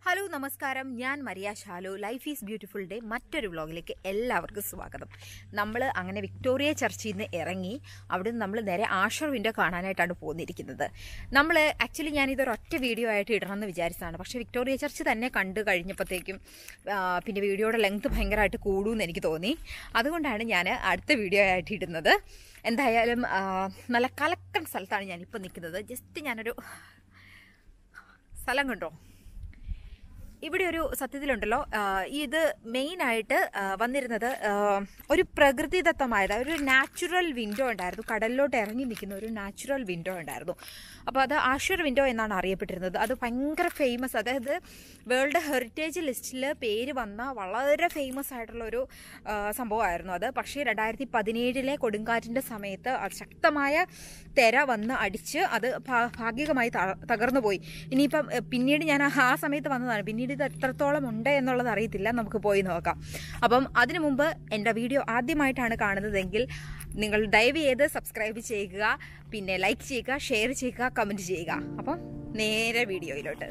hello നമസ്കാരം ഞാൻ Maria Shalu life is beautiful day മറ്റൊരു വ്ളോഗിലേക്ക് എല്ലാവർക്കും സ്വാഗതം നമ്മൾ അങ്ങനെ വിക്ടോറിയ ചർച്ചിൽ നിന്ന് ഇറങ്ങി അവിടെ നിന്ന് നമ്മൾ നേരെ ആഷർ വിൻഡോ കാണാനായിട്ടാണ് പോന്നിരിക്കുന്നത് നമ്മൾ ആക്ച്വലി ഞാൻ ഇതൊരു ഒറ്റ വീഡിയോ ആയിട്ട് ഇടണമെന്ന് വിചാരിച്ചതാണ് പക്ഷേ വിക്ടോറിയ ചർച്ച് തന്നെ കണ്ടു കഴിഞ്ഞപ്പോഴത്തേക്കും ആ, പിന്നെ വീഡിയോയുടെ ലെങ്ത് ഭയങ്കരമായിട്ട് കൂടുമെന്ന് എനിക്ക് തോന്നി അതുകൊണ്ടാണ് ഞാൻ അടുത്ത വീഡിയോ ആയിട്ട് ഇടുന്നത് എന്തായാലും ആ, നല്ല കലക്കൻ സ്ഥലത്താണ് ഞാനിപ്പോൾ നിൽക്കുന്നത് ജസ്റ്റ് ഞാനൊരു സ്ഥലം കണ്ടോ ഇവിടെ ഒരു സത്യത്തിലുണ്ടല്ലോ ആ, ഇത് മെയിനായിട്ട് ആ, വന്നിരുന്നത് ആ, ഒരു പ്രകൃതിദത്തമായത് ഒരു നാച്ചുറൽ വിൻഡോ ഉണ്ടായിരുന്നു കടലിലോട്ട് ഇറങ്ങി നിൽക്കുന്ന ഒരു നാച്ചുറൽ വിൻഡോ ഉണ്ടായിരുന്നു അപ്പോൾ അത് ആഷർ വിൻഡോ എന്നാണ് അറിയപ്പെട്ടിരുന്നത് അത് ഭയങ്കര ഫേമസ് അതായത് വേൾഡ് ഹെറിറ്റേജ് ലിസ്റ്റിൽ പേര് വന്ന വളരെ ഫേമസ് ആയിട്ടുള്ള ഒരു ആ, സംഭവമായിരുന്നു അത് പക്ഷേ രണ്ടായിരത്തി പതിനേഴിലെ കൊടുങ്കാറ്റിൻ്റെ സമയത്ത് അത് ശക്തമായ തെര വന്ന് അടിച്ച് അത് ഭാ- ഭാഗികമായി ത- തകർന്നു പോയി ഇനിയിപ്പം എ, പിന്നീട് ഞാൻ ആ- ആ സമയത്ത് വന്നതാണ് പിന്നീട് ഇത് എത്രത്തോളം ഉണ്ട് എന്നുള്ളത് അറിയത്തില്ല നമുക്ക് പോയി നോക്കാം അപ്പം അതിനു മുമ്പ് എൻ്റെ വീഡിയോ ആദ്യമായിട്ടാണ് കാണുന്നതെങ്കിൽ നിങ്ങൾ ദയവ് ചെയ്ത് സബ്സ്ക്രൈബ് ചെയ്യുക പിന്നെ ലൈക്ക് ചെയ്യുക ഷെയർ ചെയ്യുക കമൻറ്റ് ചെയ്യുക അപ്പം നേരെ വീഡിയോയിലോട്ട്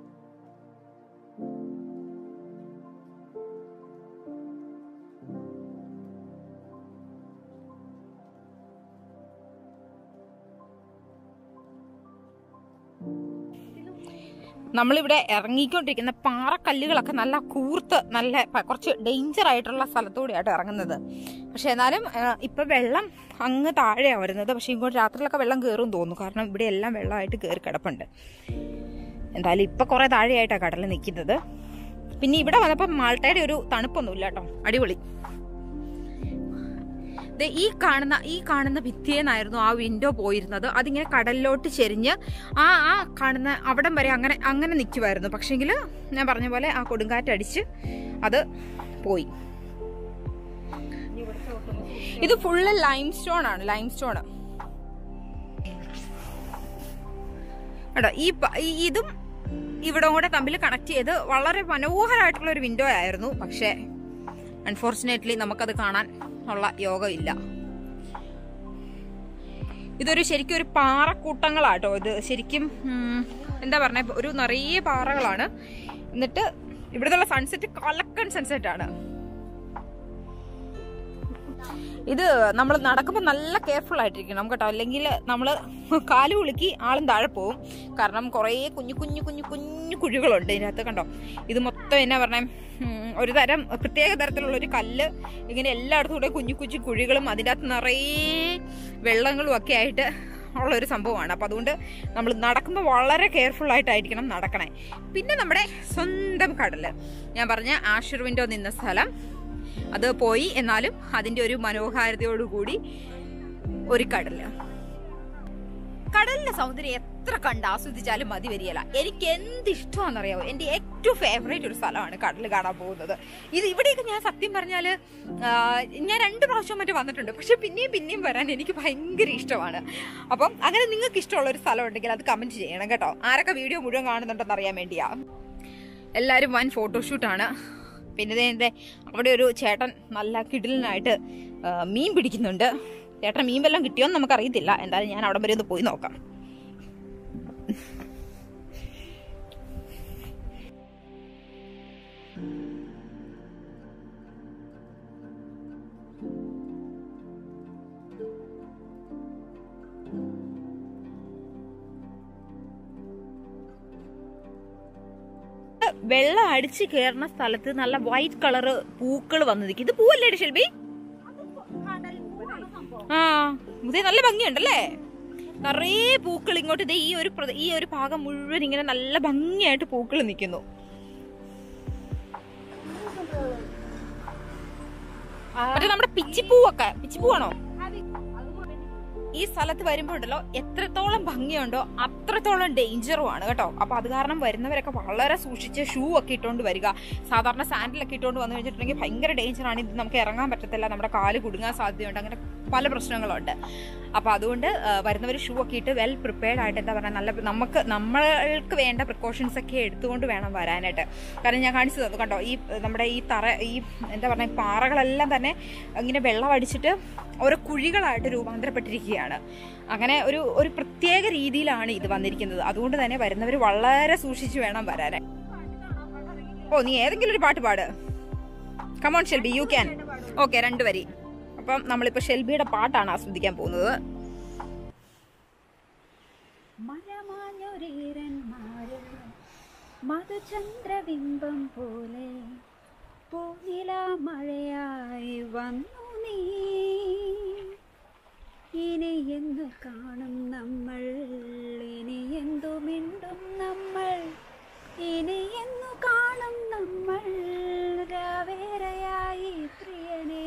നമ്മളിവിടെ ഇറങ്ങിക്കൊണ്ടിരിക്കുന്ന പാറക്കല്ലുകളൊക്കെ നല്ല കൂർത്ത് നല്ല പ- കുറച്ച് ഡേഞ്ചർ ആയിട്ടുള്ള സ്ഥലത്തൂടെയായിട്ട് ഇറങ്ങുന്നത് പക്ഷെ എന്നാലും ആ, ഇപ്പൊ വെള്ളം അങ്ങ് താഴെയാണ് വരുന്നത് പക്ഷെ ഇങ്ങോട്ട് രാത്രിയിലൊക്കെ വെള്ളം കയറും തോന്നുന്നു കാരണം ഇവിടെ എല്ലാം വെള്ളമായിട്ട് കയറി കിടപ്പുണ്ട് എന്തായാലും ഇപ്പൊ കുറെ താഴെയായിട്ടാണ് കടൽ നിൽക്കുന്നത് പിന്നെ ഇവിടെ വന്നപ്പോൾ മാൾട്ടയുടെ ഒരു തണുപ്പൊന്നുമില്ല കേട്ടോ അടിപൊളി ദേ ഈ കാണുന്ന ഈ കാണുന്ന ഭിത്തിയെന്നായിരുന്നു ആ വിൻഡോ പോയിരുന്നത് അതിങ്ങനെ കടലിലോട്ട് ചെരിഞ്ഞ് ആ ആ കാണുന്ന അവിടം വരെ അങ്ങനെ അങ്ങനെ നിൽക്കുമായിരുന്നു പക്ഷെങ്കിൽ ഞാൻ പറഞ്ഞ പോലെ ആ കൊടുങ്കാറ്റടിച്ച് അത് പോയി ഇത് ഫുള്ള് ലൈം സ്റ്റോൺ ആണ് ലൈം സ്റ്റോൺ കേട്ടോ ഈ പ- ഈ- ഇതും ഇവിടെ കൂടെ തമ്മിൽ കണക്ട് ചെയ്ത് വളരെ മനോഹരമായിട്ടുള്ള ഒരു വിൻഡോ ആയിരുന്നു പക്ഷേ അൺഫോർച്ചുനേറ്റ്ലി നമുക്കത് കാണാൻ ഉള്ള യോഗമില്ല ഇതൊരു ശരിക്കും ഒരു പാറക്കൂട്ടങ്ങളാട്ടോ ഇത് ശരിക്കും ഉം, എന്താ പറഞ്ഞ ഒരു നിറയെ പാറകളാണ് എന്നിട്ട് ഇവിടുത്തെ സൺസെറ്റ് കലക്കൻ സൺസെറ്റ് ആണ് ഇത് നമ്മൾ നടക്കുമ്പോൾ നല്ല കെയർഫുൾ ആയിട്ടിരിക്കണം കേട്ടോ അല്ലെങ്കിൽ നമ്മൾ കാല് കുളുക്കി ആളും താഴെ പോവും കാരണം കുറേ കുഞ്ഞു കുഞ്ഞു കുഞ്ഞു കുഞ്ഞു കുഴികളുണ്ട് ഇതിനകത്ത് കണ്ടോ ഇത് മൊത്തം എന്നാ പറഞ്ഞ ഒരു തരം പ്രത്യേക തരത്തിലുള്ള ഒരു കല്ല് ഇങ്ങനെ എല്ലായിടത്തും കൂടെ കുഞ്ഞു കുഞ്ഞു കുഴികളും അതിൻ്റെ അകത്ത് നിറയെ വെള്ളങ്ങളും ഒക്കെ ആയിട്ട് ഉള്ള ഒരു സംഭവമാണ് അപ്പം അതുകൊണ്ട് നമ്മൾ നടക്കുമ്പോൾ വളരെ കെയർഫുൾ ആയിട്ടായിരിക്കണം നടക്കണേ പിന്നെ നമ്മുടെ സ്വന്തം കടല് ഞാൻ പറഞ്ഞ ആഷർ വിൻഡോ നിന്ന സ്ഥലം അത് പോയി എന്നാലും അതിന്റെ ഒരു മനോഹാരിതയോടുകൂടി ഒരു കടല് കടലിന്റെ സൗന്ദര്യം എത്ര കണ്ട് ആസ്വദിച്ചാലും മതി വരികയില്ല എനിക്ക് എന്ത് ഇഷ്ടമാണെന്നറിയാമോ എന്റെ ഏറ്റവും ഫേവറേറ്റ് ഒരു സ്ഥലമാണ് കടൽ കാണാൻ പോകുന്നത് ഇത് ഇവിടെയൊക്കെ ഞാൻ സത്യം പറഞ്ഞാല് ആ, ഞാൻ രണ്ട് പ്രാവശ്യം മറ്റു വന്നിട്ടുണ്ട് പക്ഷെ പിന്നെയും പിന്നെയും വരാൻ എനിക്ക് ഭയങ്കര ഇഷ്ടമാണ് അപ്പം അങ്ങനെ നിങ്ങൾക്ക് ഇഷ്ടമുള്ള ഒരു സ്ഥലം ഉണ്ടെങ്കിൽ അത് കമന്റ് ചെയ്യണം കേട്ടോ ആരൊക്കെ വീഡിയോ മുഴുവൻ കാണുന്നുണ്ടെന്ന് അറിയാൻ വേണ്ടിയാ എല്ലാവരും വൻ ഫോട്ടോഷൂട്ടാണ് പിന്നെ ദേ ദേ അവിടെ ഒരു ചേട്ടൻ നല്ല കിടിലനായിട്ട് ആ, മീൻ പിടിക്കുന്നുണ്ട് ചേട്ടൻ മീൻ വല്ലതും കിട്ടിയോന്ന് നമുക്കറിയത്തില്ല എന്തായാലും ഞാൻ അവിടെ വരെ ഒന്ന് പോയി നോക്കാം വെള്ളം അടിച്ച് കയറുന്ന സ്ഥലത്ത് നല്ല വൈറ്റ് കളറ് പൂക്കൾ വന്ന് നിൽക്കും ഇത് പൂവല്ലേ ഷെൽബി ആ ഇത് നല്ല ഭംഗിയുണ്ടല്ലേ നിറയെ പൂക്കൾ ഇങ്ങോട്ട് ദേ ഈ ഒരു പ്രദേ- ഈ ഒരു ഭാഗം മുഴുവൻ ഇങ്ങനെ നല്ല ഭംഗിയായിട്ട് പൂക്കൾ നിൽക്കുന്നു മറ്റേ നമ്മുടെ പിച്ചിപ്പൂവൊക്കെ പിച്ചിപ്പൂവാണോ ഈ സ്ഥലത്ത് വരുമ്പോ ഉണ്ടല്ലോ എത്രത്തോളം ഭംഗിയുണ്ടോ അത്രത്തോളം ഡേഞ്ചറുമാണ് കേട്ടോ അപ്പൊ അത് കാരണം വരുന്നവരൊക്കെ വളരെ സൂക്ഷിച്ച് ഷൂ ഒക്കെ ഇട്ടുകൊണ്ട് വരിക സാധാരണ സാൻഡിലൊക്കെ ഇട്ടുകൊണ്ട് വന്നു കഴിഞ്ഞിട്ടുണ്ടെങ്കിൽ ഭയങ്കര ഡേഞ്ചറാണ് ഇത് നമുക്ക് ഇറങ്ങാൻ പറ്റത്തില്ല നമ്മുടെ കാല് കുടുങ്ങാൻ സാധ്യതയുണ്ട് അങ്ങനെ പല പ്രശ്നങ്ങളുണ്ട് അപ്പൊ അതുകൊണ്ട് വരുന്നവർ ഷൂ ഒക്കെ ഇട്ട് വെൽ പ്രിപ്പയർഡ് ആയിട്ട് എന്താ പറയുക നല്ല നമുക്ക് നമ്മൾക്ക് വേണ്ട പ്രിക്കോഷൻസ് ഒക്കെ എടുത്തുകൊണ്ട് വേണം വരാനായിട്ട് കാരണം ഞാൻ കാണിച്ചു തന്നു കണ്ടോ ഈ നമ്മുടെ ഈ തറ ഈ എന്താ പറയുക പാറകളെല്ലാം തന്നെ ഇങ്ങനെ വെള്ളം അടിച്ചിട്ട് ഓരോ കുഴികളായിട്ട് രൂപാന്തരപ്പെട്ടിരിക്കുകയാണ് അങ്ങനെ ഒരു ഒരു പ്രത്യേക രീതിയിലാണ് ഇത് വന്നിരിക്കുന്നത് അതുകൊണ്ട് തന്നെ വരുന്നവർ വളരെ സൂക്ഷിച്ചു വേണം വരാൻ ഓ നീ ഏതെങ്കിലും ഒരു പാട്ട് പാട് come on Shelby you can okay രണ്ട് വരി അപ്പം നമ്മളിപ്പോ ഷെൽബിയുടെ പാട്ടാണ് ആസ്വദിക്കാൻ പോകുന്നത് മഴമാഞ്ഞൊരീരന്മാരുള്ള മധുചന്ദ്രബിംബം പോലെ പൂനില മഴയായി വന്നു നീ ഇനി എന്നു കാണും നമ്മൾ ഇനി എന്തു മിണ്ടും നമ്മൾ ഇനി എന്നു കാണും നമ്മൾ രാവേറെയായി പ്രിയനേ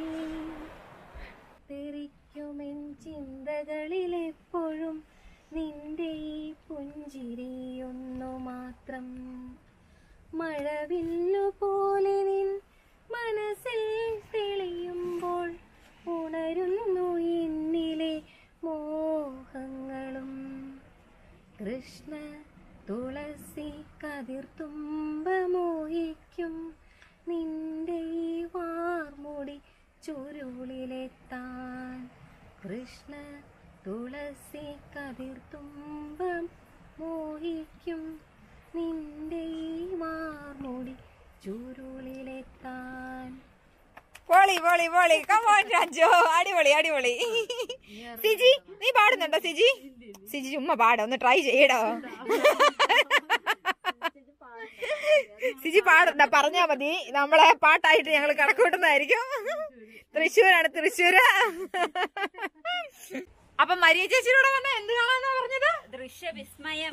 തെറിക്കുമെൻ ചിന്തകളിലെപ്പോഴും നിന്റെ ഈ പുഞ്ചിരിയൊന്നു മാത്രം മഴവില്ലു പോലെ നിൻ മനസ്സിൽ തെളിയുമ്പോൾ ഉണരുന്നു എന്നിലെ മോഹങ്ങളും കൃഷ്ണ തുളസി കതിർത്തുമ്പ മോഹിക്കും നിന്റെ ഈ വാർമുടി ചുരുളിലെത്താൻ കൃഷ്ണ തുളസി കതിർത്തുമ്പം മോഹിക്കും നിന്റെ ഈ വാർമുടി ചുരുളിലെത്താൻ പോളി പോളി പോളി കമോൺ രാജോ അടിപൊളി അടിപൊളി സിജി നീ പാടുന്നുണ്ടോ സിജി സിജി ചുമ്മാ പാടാ ഒന്ന് ട്രൈ ചെയ്യടോ സിജി പാടണ്ട പറഞ്ഞാ മതി നമ്മളെ പാട്ടായിട്ട് ഞങ്ങൾ കണക്കൂട്ടുന്നതായിരിക്കും തൃശ്ശൂരാണ് തൃശ്ശൂര് അപ്പൊ മരിയ ചേച്ചിയുടെ വന്ന എന്ത് കാണാന്നാ പറഞ്ഞത് ദൃശ്യവിസ്മയം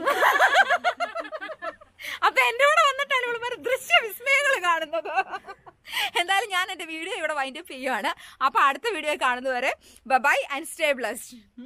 അപ്പൊ എന്റെ കൂടെ വന്നിട്ടാണ് ഇവളുമാര് ദൃശ്യ വിസ്മയങ്ങൾ കാണുന്നത് എന്തായാലും ഞാൻ എന്റെ വീഡിയോ ഇവിടെ വൈൻഡപ്പ് ചെയ്യുവാണ് അപ്പൊ അടുത്ത വീഡിയോ കാണുന്നവരെ ബൈ ആൻഡ് സ്റ്റേ ബ്ലസ്ഡ്